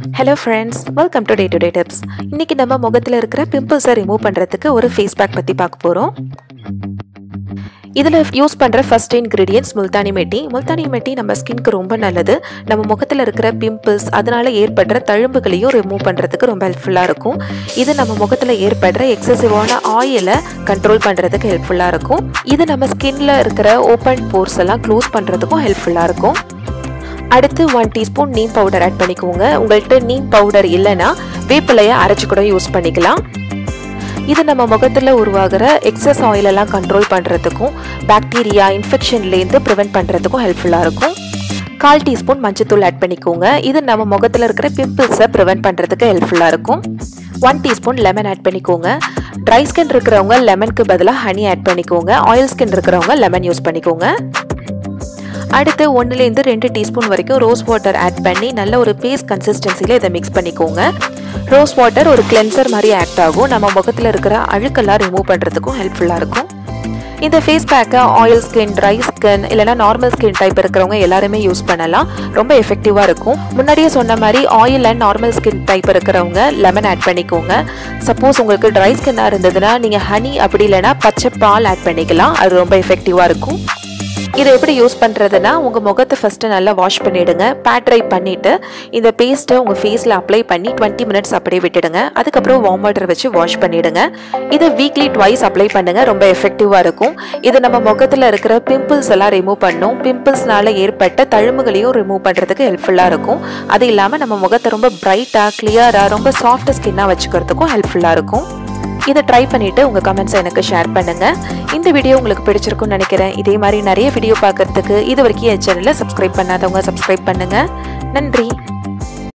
hello friends welcome to day to day tips இன்னைக்கு நம்ம முகத்தில் இருக்கிற பிம்பிள்ஸை ரிமூவ் பண்ணுறதுக்கு ஒரு ஃபேஸ் பேக் பற்றி பார்க்க போகிறோம் இதில் யூஸ் பண்ணுற ஃபர்ஸ்ட் இன்க்ரீடியன்ஸ் முல்தானி மெட்டி முல்தானி மெட்டி நம்ம ஸ்கின்க்கு ரொம்ப நல்லது நம்ம முகத்தில் இருக்கிற பிம்பிள்ஸ் அதனால் ஏற்படுற தழும்புகளையும் ரிமூவ் பண்ணுறதுக்கு ரொம்ப ஹெல்ப்ஃபுல்லாக இருக்கும் இது நம்ம முகத்தில் ஏற்படுற எக்ஸசிவான ஆயிலை கண்ட்ரோல் பண்ணுறதுக்கு ஹெல்ப்ஃபுல்லாக இருக்கும் இது நம்ம ஸ்கின்ல இருக்கிற ஓப்பன் போர்ஸ் எல்லாம் க்ளோஸ் பண்ணுறதுக்கும் ஹெல்ப்ஃபுல்லாக இருக்கும் அடுத்து one teaspoon neem powder add பண்ணிக்கோங்க உங்கள்கிட்ட நீம் பவுடர் இல்லைன்னா வேப்பிலையை அரைச்சி கூட யூஸ் பண்ணிக்கலாம் இது நம்ம முகத்தில் உருவாகிற எக்ஸஸ் ஆயிலெல்லாம் கண்ட்ரோல் பண்ணுறதுக்கும் பாக்டீரியா இன்ஃபெக்ஷன்லேருந்து ப்ரிவெண்ட் பண்ணுறதுக்கும் ஹெல்ப்ஃபுல்லாக இருக்கும் கால் டீஸ்பூன் மஞ்சத்தூள் ஆட் பண்ணிக்கோங்க இது நம்ம முகத்தில் இருக்கிற பிம்பிள்ஸை ப்ரிவெண்ட் பண்ணுறதுக்கு ஹெல்ப்ஃபுல்லாக இருக்கும் ஒன் டீஸ்பூன் லெமன் ஆட் பண்ணிக்கோங்க ட்ரை ஸ்கின் இருக்கிறவங்க லெமனுக்கு பதிலாக ஹனி ஆட் பண்ணிக்கோங்க ஆயில் ஸ்கின் இருக்கிறவங்க லெமன் யூஸ் பண்ணிக்கோங்க அடுத்து ஒன்றுலேருந்து ரெண்டு டீஸ்பூன் வரைக்கும் ரோஸ் வாட்டர் ஆட் பண்ணி நல்ல ஒரு பேஸ்ட் கன்சிஸ்டன்சியில் இதை மிக்ஸ் பண்ணிக்கோங்க ரோஸ் வாட்டர் ஒரு கிளென்சர் மாதிரி ஆக்ட் ஆகும் நம்ம முகத்தில் இருக்கிற அழுக்கெல்லாம் ரிமூவ் பண்ணுறதுக்கும் ஹெல்ப்ஃபுல்லாக இருக்கும் இந்த ஃபேஸ் பேக்கை ஆயில் ஸ்கின் ட்ரை ஸ்கின் இல்லைனா நார்மல் ஸ்கின் டைப் இருக்கிறவங்க எல்லாருமே யூஸ் பண்ணலாம் ரொம்ப எஃபெக்டிவாக இருக்கும் முன்னாடியே சொன்ன மாதிரி oil and normal skin type இருக்கிறவங்க லெமன் ஆட் பண்ணிக்கோங்க சப்போஸ் உங்களுக்கு ட்ரை ஸ்கின்னாக இருந்ததுன்னா நீங்கள் ஹனி அப்படி இல்லைனா பச்சை பால் ஆட் பண்ணிக்கலாம் அது ரொம்ப எஃபெக்டிவாக இருக்கும் இதை எப்படி யூஸ் பண்ணுறதுனா உங்கள் முகத்தை ஃபஸ்ட்டு நல்லா வாஷ் பண்ணிவிடுங்க பேட் ட்ரை பண்ணிவிட்டு இந்த பேஸ்ட்டை உங்கள் ஃபேஸில் அப்ளை பண்ணி டுவெண்ட்டி மினிட்ஸ் அப்படியே விட்டுடுங்க அதுக்கப்புறம் வார்ம் வாட்டர் வச்சு வாஷ் பண்ணிவிடுங்க இதை வீக்லி ட்வைஸ் அப்ளை பண்ணுங்கள் ரொம்ப எஃபெக்டிவாக இருக்கும் இது நம்ம முகத்தில் இருக்கிற பிம்பிள்ஸ் எல்லாம் ரிமூவ் பண்ணும் பிம்பிள்ஸ்னால ஏற்பட்ட தழும்புகளையும் ரிமூவ் பண்ணுறதுக்கு ஹெல்ப்ஃபுல்லாக இருக்கும் அது இல்லாமல் நம்ம முகத்தை ரொம்ப பிரைட்டாக கிளியராக ரொம்ப சாஃப்ட் ஸ்கின்னாக வச்சுக்கிறதுக்கும் ஹெல்ப்ஃபுல்லாக இருக்கும் இதை ட்ரை பண்ணிவிட்டு உங்கள் கமெண்ட்ஸை எனக்கு ஷேர் பண்ணுங்கள் இந்த வீடியோ உங்களுக்கு பிடிச்சிருக்கும்னு நினைக்கிறேன் இதே மாதிரி நிறைய வீடியோ பார்க்குறதுக்கு இது வரைக்கும் என் சேனலை சப்ஸ்கிரைப் பண்ணாதவங்க சப்ஸ்கிரைப் பண்ணுங்கள் நன்றி